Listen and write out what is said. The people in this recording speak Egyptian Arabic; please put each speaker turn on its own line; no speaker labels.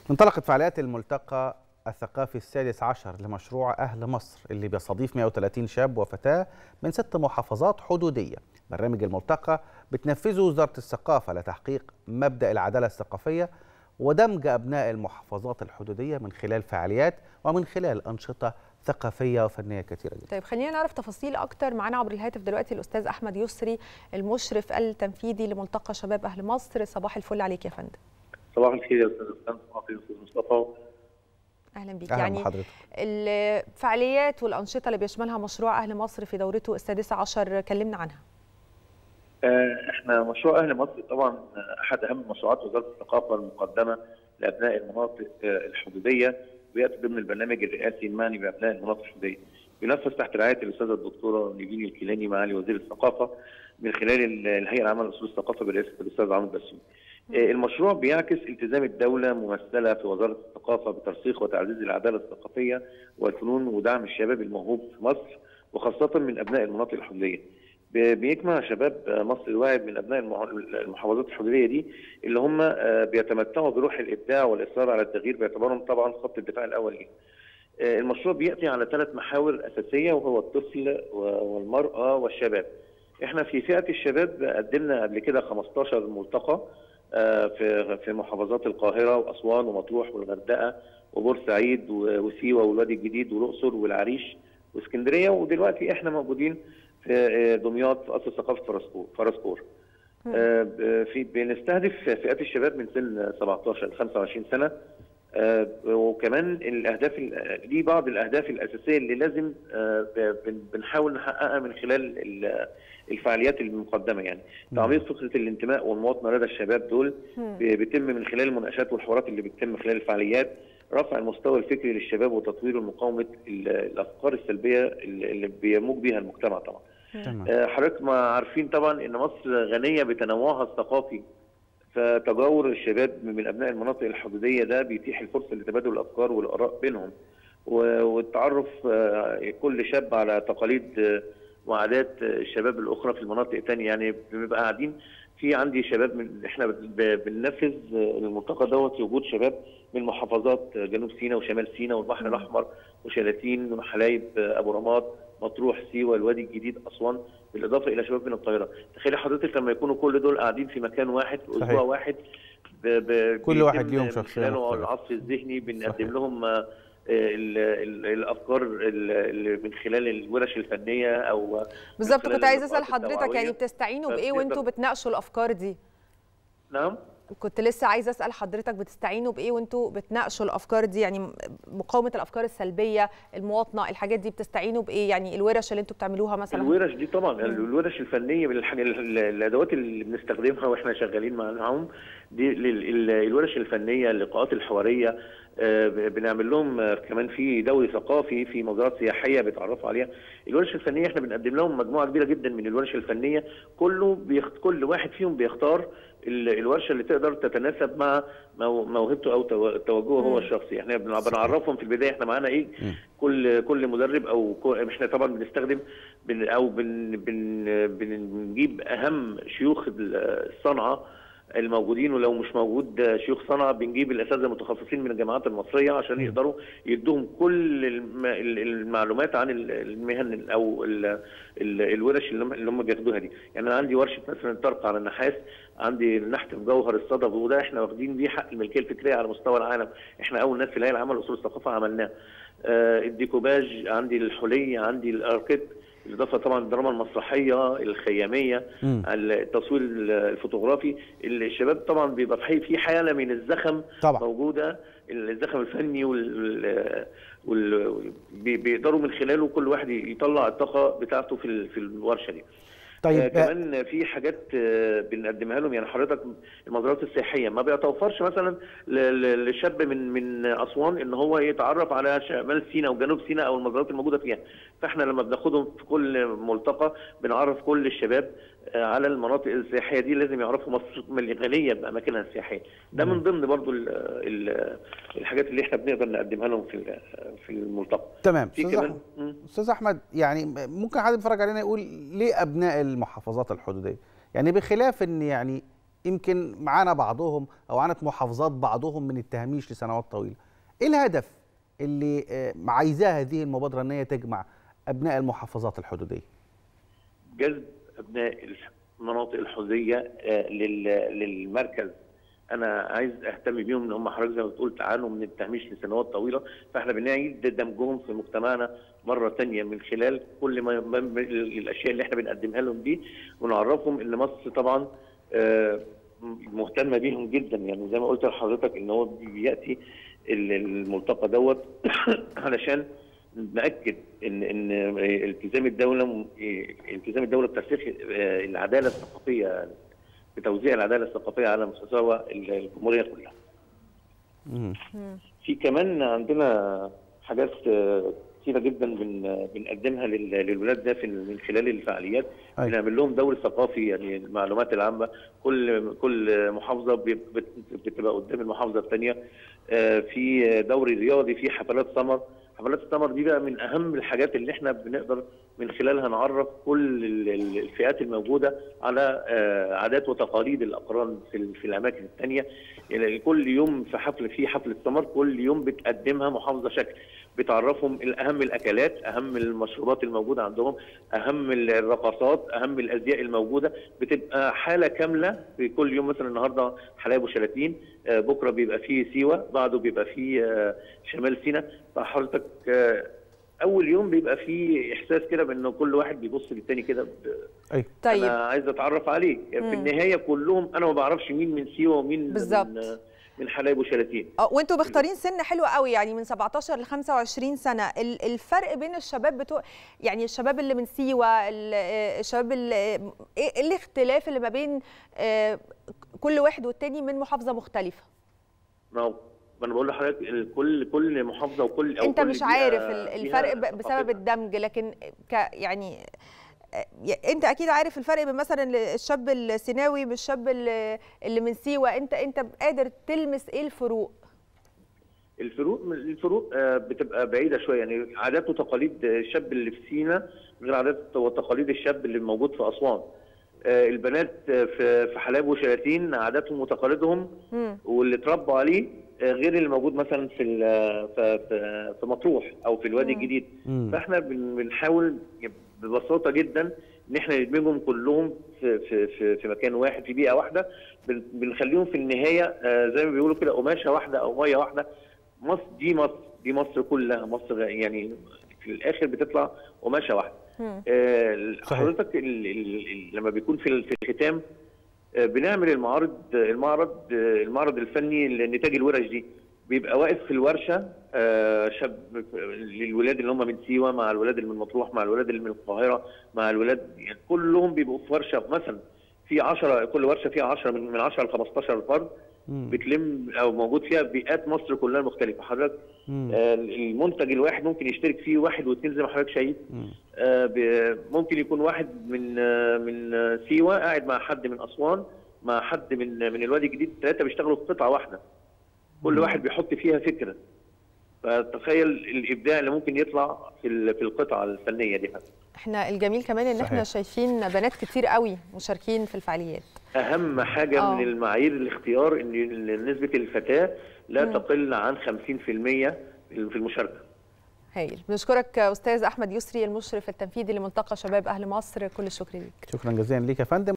انطلقت فعاليات الملتقى الثقافي السادس عشر لمشروع أهل مصر اللي بيستضيف 130 شاب وفتاة من ست محافظات حدودية برنامج الملتقى بتنفذه وزارة الثقافة لتحقيق مبدأ العدالة الثقافية ودمج أبناء المحافظات الحدودية من خلال فعاليات ومن خلال أنشطة ثقافية وفنية كثيرة جدا
طيب خلينا نعرف تفاصيل أكتر معنا عبر الهاتف دلوقتي الأستاذ أحمد يسري المشرف التنفيذي لملتقى شباب أهل مصر صباح الفل عليك يا فندم
صباح الخير يا استاذ اسلام صباح الخير يا استاذ مصطفى
اهلا بيك
أهلا
يعني
بحضرتك
الفعاليات والانشطه اللي بيشملها مشروع اهل مصر في دورته السادسه عشر كلمنا عنها
آه، احنا مشروع اهل مصر طبعا احد اهم مشروعات وزاره الثقافه المقدمه لابناء المناطق آه، الحدوديه وياتي ضمن البرنامج الرئاسي المعني بابناء المناطق الحدوديه. بينفذ تحت رعايه الاستاذه الدكتوره نيفين الكيلاني معالي وزير الثقافه من خلال ال- الهيئه العامه لاصول الثقافه برئاسه الاستاذ عمرو بسيوني. آه، المشروع بيعكس التزام الدوله ممثله في وزاره الثقافه بترسيخ وتعزيز العداله الثقافيه والفنون ودعم الشباب الموهوب في مصر وخاصه من ابناء المناطق الحدوديه. ب- بيجمع شباب مصر الواعد من ابناء المح- المحافظات الحدوديه دي اللي هم آه، بيتمتعوا بروح الابداع والاصرار على التغيير باعتبارهم طبعا خط الدفاع الاول ليهم. آه، المشروع بياتي على ثلاث محاور اساسيه وهو الطفل و- والمراه والشباب. احنا في فئه الشباب قدمنا قبل كده 15 ملتقى آه، في في محافظات القاهره واسوان ومطروح والغردقه وبورسعيد و- وسيوه والوادي الجديد والاقصر والعريش واسكندريه ودلوقتي احنا موجودين في آه، دمياط في قصر ثقافه فرسكور فرسكور آه، ب- في بنستهدف فئات الشباب من سن 17 ل 25 سنه آه، وكمان الاهداف ال- دي بعض الاهداف الاساسيه اللي لازم آه، ب- بن- بنحاول نحققها من خلال ال- الفعاليات المقدمه يعني تعميق فكره الانتماء والمواطنه لدى الشباب دول ب- بيتم من خلال المناقشات والحوارات اللي بتتم خلال الفعاليات رفع المستوى الفكري للشباب وتطوير ومقاومه ال- الافكار السلبيه اللي اللي بيموج بها المجتمع طبعا
تمام
آه، حضرتك ما عارفين طبعا ان مصر غنيه بتنوعها الثقافي فتجاور الشباب من ابناء المناطق الحدوديه ده بيتيح الفرصه لتبادل الافكار والاراء بينهم و- والتعرف آه، كل شاب على تقاليد آه، وعادات آه، الشباب الاخرى في المناطق الثانيه يعني بنبقى قاعدين في عندي شباب من احنا ب- بننفذ آه، الملتقى دوت وجود شباب من محافظات آه، جنوب سيناء وشمال سيناء والبحر الاحمر وشلاتين وحلايب آه، ابو رماد مطروح سيوه الوادي الجديد اسوان بالاضافه الى شباب من القاهره تخيل حضرتك لما يكونوا كل دول قاعدين في مكان واحد في
صحيح.
اسبوع واحد ب ب
كل واحد
بيتم
ليهم
من
شخصية
خلاله
مختلفة.
العصف الذهني
صحيح.
بنقدم لهم آه، ال- ال- الافكار ال- اللي من خلال الورش الفنيه او
بالظبط
خلال
كنت عايز اسال
اللقاءات
حضرتك يعني
التوعوية.
بتستعينوا بايه
فبنقدر-
وانتوا بتناقشوا الافكار دي
نعم
كنت لسه عايزه اسال حضرتك بتستعينوا بايه وانتوا بتناقشوا الافكار دي يعني مقاومه الافكار السلبيه المواطنه الحاجات دي بتستعينوا بايه يعني الورش اللي انتوا بتعملوها مثلا
الورش دي طبعا الورش الفنيه من الحاجة ال- الادوات اللي بنستخدمها واحنا شغالين معاهم دي ال- ال- الورش الفنيه اللقاءات الحواريه آه، ب- بنعمل لهم آه، كمان في دوري ثقافي في مزارات سياحيه بيتعرفوا عليها الورش الفنيه احنا بنقدم لهم مجموعه كبيره جدا من الورش الفنيه كله بيخت... كل واحد فيهم بيختار ال- الورشه اللي تقدر تتناسب مع مو- موهبته او تو- توجهه هو
مم.
الشخصي احنا بن- بنعرفهم في البدايه احنا معانا ايه
مم.
كل كل مدرب او كو- احنا طبعا بنستخدم بن او بن بن بنجيب اهم شيوخ ال- الصنعه الموجودين ولو مش موجود شيوخ صنعه بنجيب الاساتذه المتخصصين من الجامعات المصريه عشان يقدروا يدوهم كل الم- ال- المعلومات عن ال- المهن او ال- ال- الورش اللي هم- اللي هم بياخدوها دي يعني انا عندي ورشه مثلا طرق على النحاس عندي النحت في جوهر الصدف وده احنا واخدين بيه حق الملكيه الفكريه على مستوى العالم احنا اول ناس في الهيئه العامه لاصول الثقافه عملناه آه، الديكوباج عندي الحلي عندي الاركيد بالاضافه طبعا الدراما المسرحيه الخياميه
مم.
التصوير الفوتوغرافي الشباب طبعا بيبقى في في حاله من الزخم
طبعا
موجوده الزخم الفني وال وال بي- بيقدروا من خلاله كل واحد يطلع الطاقه بتاعته في ال- في الورشه دي آه
طيب
كمان في حاجات آه بنقدمها لهم يعني حضرتك المزارات السياحيه ما بيتوفرش مثلا ل- ل- لشاب من من اسوان ان هو يتعرف على شمال سيناء وجنوب سيناء او المزارات الموجوده فيها فاحنا لما بناخدهم في كل ملتقى بنعرف كل الشباب آه على المناطق السياحيه دي لازم يعرفوا مصر غنيه باماكنها السياحيه ده من ضمن برضو ال ال الحاجات اللي احنا بنقدر نقدمها لهم في ال- في الملتقى
تمام
في
استاذ
كمان
احمد
مم.
استاذ احمد يعني ممكن حد يتفرج علينا يقول ليه ابناء المحافظات الحدوديه يعني بخلاف ان يعني يمكن معانا بعضهم او عانت محافظات بعضهم من التهميش لسنوات طويله ايه الهدف اللي آه، عايزاه هذه المبادره ان هي تجمع ابناء المحافظات الحدوديه
جذب ابناء المناطق الحدوديه آه، لل- للمركز انا عايز اهتم بيهم ان هم حضرتك زي ما بتقول تعانوا من التهميش لسنوات طويله فاحنا بنعيد دمجهم في مجتمعنا مره تانية من خلال كل ما ما- ما- الاشياء اللي احنا بنقدمها لهم دي ونعرفهم ان مصر طبعا آه، مهتمه بيهم جدا يعني زي ما قلت لحضرتك ان هو بياتي ال- الملتقى دوت علشان ناكد ان ان التزام الدوله التزام الدوله بترسيخ آه، العداله الثقافيه بتوزيع العداله الثقافيه على مستوى الجمهوريه كلها.
مم.
في كمان عندنا حاجات آه، كتيره جدا بن بنقدمها لل- للولاد ده في من خلال الفعاليات
أيوة.
بنعمل لهم دوري ثقافي يعني المعلومات العامه كل كل محافظه بي- بت- بتبقى قدام المحافظه الثانيه في دوري رياضي في حفلات سمر حفلات السمر دي بقى من اهم الحاجات اللي احنا بنقدر من خلالها نعرف كل ال- ال- الفئات الموجوده على آه، عادات وتقاليد الاقران في ال- في الاماكن الثانيه يعني كل يوم في حفل في حفله سمر كل يوم بتقدمها محافظه شكل بتعرفهم اهم الاكلات اهم المشروبات الموجوده عندهم اهم الرقصات اهم الازياء الموجوده بتبقى حاله كامله في كل يوم مثلا النهارده حلايب وشلاتين آه، بكره بيبقى فيه سيوه بعده بيبقى فيه آه، شمال سيناء فحضرتك آه، اول يوم بيبقى فيه احساس كده بانه كل واحد بيبص للتاني كده ب-
ايوه
طيب
انا عايز اتعرف عليه يعني في
مم.
النهايه كلهم انا ما بعرفش مين من سيوه ومين
بالظبط.
من من حلايب وشلاتين
اه وانتوا مختارين سن حلو قوي يعني من 17 ل 25 سنه ال- الفرق بين الشباب بتوع يعني الشباب اللي من سيوه ال- آه، الشباب اللي ايه إيه الاختلاف اللي ما بين آه، كل واحد والتاني من محافظه مختلفه
ما هو ما انا بقول لحضرتك ال- كل كل محافظه وكل أو
انت
كل
مش
بيئة
عارف ال-
ليها
الفرق ب- بسبب
ثقافتها.
الدمج لكن ك يعني آه، انت اكيد عارف الفرق بين مثلا الشاب السيناوي بالشاب اللي اللي من سيوه انت انت قادر تلمس ايه الفروق
الفروق الفروق آه، بتبقى بعيده شويه يعني عادات وتقاليد الشاب اللي في سينا غير عادات وتقاليد الشاب اللي موجود في اسوان آه، البنات آه، في في حلايب وشلاتين عاداتهم وتقاليدهم
مم.
واللي اتربوا عليه آه، غير اللي موجود مثلا في ال- في في- في مطروح او في الوادي
مم.
الجديد
مم.
فاحنا بن- بنحاول ببساطه جدا ان احنا ندمجهم كلهم في في في, في مكان واحد في بيئه واحده بن- بنخليهم في النهايه آه، زي ما بيقولوا كده قماشه واحده او ميه واحده مصر دي مصر دي مصر كلها مصر يعني في الاخر بتطلع قماشه واحده
مم.
آه،
صحيح.
حضرتك ال- ال- ال- لما بيكون في ال- في الختام آه، بنعمل المعارض المعرض آه، المعرض الفني لنتاج الورش دي بيبقى واقف في الورشه آه، شاب للولاد اللي هم من سيوه مع الولاد اللي من مطروح مع الولاد اللي من القاهره مع الولاد يعني كلهم بيبقوا في ورشه مثلا في 10 كل ورشه فيها 10 من من 10 ل 15 فرد
مم.
بتلم او موجود فيها بيئات مصر كلها مختلفه حضرتك
مم.
آه، المنتج الواحد ممكن يشترك فيه واحد واثنين زي ما حضرتك شايف
مم.
آه، ب- ممكن يكون واحد من آه، من آه، سيوه قاعد مع حد من اسوان مع حد من من الوادي الجديد ثلاثه بيشتغلوا في قطعه واحده كل واحد بيحط فيها فكره فتخيل الابداع اللي ممكن يطلع في ال- في القطعه الفنيه دي
احنا الجميل كمان ان احنا
صحيح.
شايفين بنات كتير قوي مشاركين في الفعاليات
اهم حاجه
آه.
من المعايير الاختيار ان نسبه الفتاه لا
مم.
تقل عن 50% في المشاركه
هايل بنشكرك استاذ احمد يسري المشرف التنفيذي لملتقى شباب اهل مصر كل الشكر ليك
شكرا جزيلا ليك يا فندم